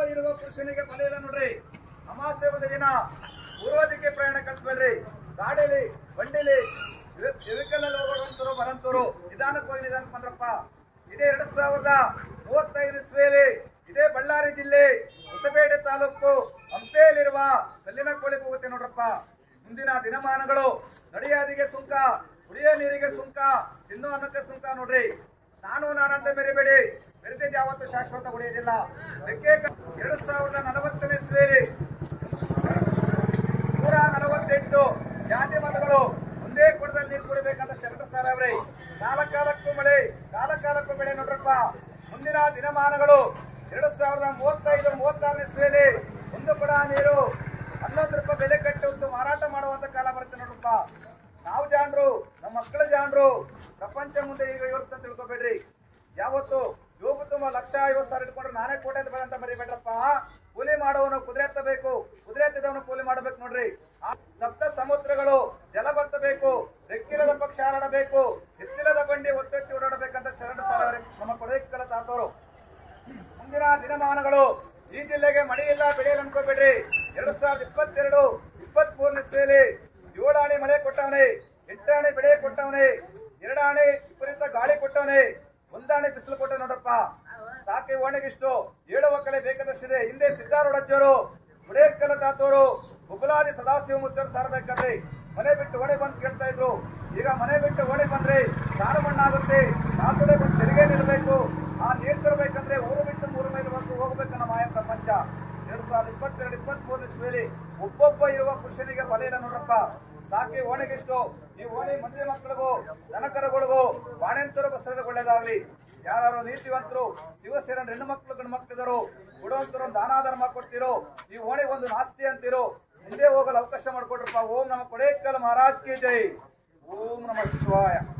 ಇರುವ ಪುರುಷನಿಗೆ ಬಲ ಇಲ್ಲ ನೋಡ್ರಿ ಅಮಾಸ್ಯೆ ಒಂದು ದಿನ ಪೂರ್ವ ದಿಕ್ಕೆ ಪ್ರಯಾಣ ಕಳಿಸ್ಬೇಡ್ರಿ ಗಾಡಿಲಿ ಬಂಡಿಲಿ ಇವಿಕಲ್ಲಲ್ಲಿ ಹೋಗುವಂತರು ಬರಂತರು ನಿಧಾನಕ್ಕೆ ಹೋಗಿ ನಿಧಾನಕ್ಕೆ ಬಂದ್ರಪ್ಪ ಇದೇ ಎರಡ್ ಸಾವಿರದ ಮೂವತ್ತೈದು ಇಸ್ವಿಯಲ್ಲಿ ಇದೇ ಬಳ್ಳಾರಿ ಜಿಲ್ಲೆ ಹೊಸಪೇಟೆ ತಾಲೂಕು ಹಂಪೆಯಲ್ಲಿರುವ ಕಲ್ಲಿನ ಕೋಳಿ ಹೋಗುತ್ತೆ ನೋಡ್ರಪ್ಪ ಮುಂದಿನ ದಿನಮಾನಗಳು ನಡೆಯಾದಿಗೆ ಸುಂಕ ಕುಡಿಯೋ ನೀರಿಗೆ ಸುಂಕ ತಿನ್ನೋ ಅನ್ನಕ್ಕೆ ಸುಂಕ ನೋಡ್ರಿ ನಾನು ನಾನಂತ ಮೆರಿಬೇಡಿ ಮೆರೆದಿದ್ದು ಯಾವತ್ತು ಶಾಶ್ವತ ಉಳಿಯೋದಿಲ್ಲ ಬೆಕ್ಕೆ ಎರಡ್ ಸಾವಿರದ ನಲವತ್ತನೇ ಇಸ್ವಿಯಲ್ಲಿ ನೂರ ನಲವತ್ತೆಂಟು ಜಾತಿ ಮತಗಳು ಒಂದೇ ಕೊಡದಲ್ಲಿ ನೀರು ಕುಡಿಬೇಕಂತ ಶರಣ ಸರ್ ಅವ್ರಿ ಕಾಲ ಕಾಲಕ್ಕೂ ಮಳೆ ಕಾಲ ಕಾಲಕ್ಕೂ ಬೆಳೆ ನೋಡ್ರಪ್ಪ ಮುಂದಿನ ದಿನಮಾನಗಳು ಎರಡು ಸಾವಿರದ ಮೂವತ್ತೈದು ಮೂವತ್ತಾರನೇ ಇಸ್ವಿಯಲ್ಲಿ ಒಂದು ಕೊಡ ನೀರು ಹನ್ನೊಂದು ರೂಪಾಯಿ ಬೆಲೆ ಕಟ್ಟಿ ಒಂದು ಮಾರಾಟ ಮಾಡುವಂತ ಕಾಲ ಬರುತ್ತೆ ನೋಡ್ರಪ್ಪ ನಾವು ಜಾಣರು ನಮ್ಮ ಮಕ್ಕಳ ಜಾಣರು ಪ್ರಪಂಚ ಮುಂದೆ ಈಗ ಇರುತ್ತೆ ಅಂತ ತಿಳ್ಕೊಬೇಡ್ರಿ ಯಾವತ್ತು ಜೋಬು ತುಂಬ ಲಕ್ಷ ಐವತ್ತು ಸಾವಿರ ಇಟ್ಕೊಂಡ್ರೆ ನಾನೇ ಕೋಟೆ ಅಂತ ಮರಿಬೇಡ್ರಪ್ಪ ಕೂಲಿ ಮಾಡುವವನು ಕುದುರೆ ಎತ್ತಬೇಕು ಕುದುರೆ ಎತ್ತಿದವನು ಕೂಲಿ ಮಾಡಬೇಕು ನೋಡ್ರಿ ಆ ಸಪ್ತ ಸಮುದ್ರಗಳು ಜಲ ಬತ್ತಬೇಕು ರೆಕ್ಕಿರದ ಪಕ್ಷ ಹಾರಾಡಬೇಕು ಎತ್ತಿಲದ ಬಂಡಿ ಒತ್ತೆತ್ತಿ ಓಡಾಡಬೇಕಂತ ಶರಣ ಸಾರವರೇ ನಮ್ಮ ಕೊಡೈಕಲ ತಾತವರು ಮುಂದಿನ ದಿನಮಾನಗಳು ಈ ಜಿಲ್ಲೆಗೆ ಮಳೆ ಇಲ್ಲ ಬೆಳೆಯಲ್ಲ ಅನ್ಕೋಬೇಡ್ರಿ ಎರಡ್ ಸಾವಿರದ ಇಪ್ಪತ್ತೆರಡು ಇಪ್ಪತ್ತ್ ಮೂರನೇ ಇಸ್ವಿಯಲ್ಲಿ ಏಳು ಆಣೆ ಮಳೆ ಕೊಟ್ಟವನೆ ಎಂಟು ಆಣೆ ಬೆಳೆ ಕೊಟ್ಟವನೆ ಎರಡು ಆಣೆ ವಿಪರೀತ ಗಾಳಿ ಕೊಟ್ಟವನೆ ಒಂದಾಣೆ ಬಿಸಿಲು ಕೊಟ್ಟ ನೋಡ್ರಪ್ಪ ಸಾಕೆ ಓಣೆಗಿಷ್ಟು ಏಳು ಒಕ್ಕಲೆ ಬೇಕಾದಷ್ಟಿದೆ ಹಿಂದೆ ಸಿದ್ದಾರೂಢಜ್ಜರು ಗುಡೇಕಲ ತಾತೋರು ಗುಬಲಾದಿ ಸದಾಶಿವ ಮುತ್ತರು ಸಾರಬೇಕಾದ್ರೆ ಮನೆ ಬಿಟ್ಟು ಓಣೆ ಬಂದು ಕೇಳ್ತಾ ಇದ್ರು ಈಗ ಮನೆ ಬಿಟ್ಟು ಓಣೆ ಬಂದ್ರೆ ಸಾರು ಮಣ್ಣಾಗುತ್ತೆ ಸಾಸುಡೆ ಬಂದು ತೆರಿಗೆ ನಿಲ್ಲಬೇಕು ಆ ನೀರು ತರಬೇಕಂದ್ರೆ ಊರು ಬಿಟ್ಟು ಮೂರು ಮೈಲು ಬಂದು ಹೋಗ್ಬೇಕನ್ನ ಮಾಯ ಪ್ರಪಂಚ ಎರಡ್ ಸಾವಿರದ ಇಪ್ಪತ್ತೆರಡು ಇಪ್ಪತ್ತ್ ಮೂರನೇ ಇಸ್ವಿಯಲ್ಲಿ ಒಬ್ಬೊಬ್ಬ ಇರುವ ಪುರುಷನಿಗೆ ಬಲ ಇಲ್ಲ ನೋಡ್ರಪ್ಪ ಸಾಕಿ ಓಣೆಗಿಷ್ಟು ಈ ಓಣಿ ಮಂದಿ ಮಕ್ಕಳಿಗೂ ದನಕರಗಳಿಗೂ ಬಾಣೆಂತರು ಬಸರದ ಒಳ್ಳೇದಾಗ್ಲಿ ಯಾರು ನೀತಿವಂತರು ಶಿವಸೇನ ಹೆಣ್ಣು ಮಕ್ಕಳು ಗಂಡು ಮಕ್ಕಳಿದರು ಕೊಡುವಂತರು ದಾನ ಧರ್ಮ ಕೊಡ್ತಿರೋ ಈ ಓಣಿ ಒಂದು ನಾಸ್ತಿ ಅಂತಿರೋ ಮುಂದೆ ಹೋಗಲು ಅವಕಾಶ ಮಾಡಿಕೊಡ್ರಪ್ಪ ಓಂ ನಮ್ಮ ಕೊಡೇಕಲ್ ಮಹಾರಾಜ್ ಕಿ ಜೈ ಓಂ ನಮ ಶಿವಾಯ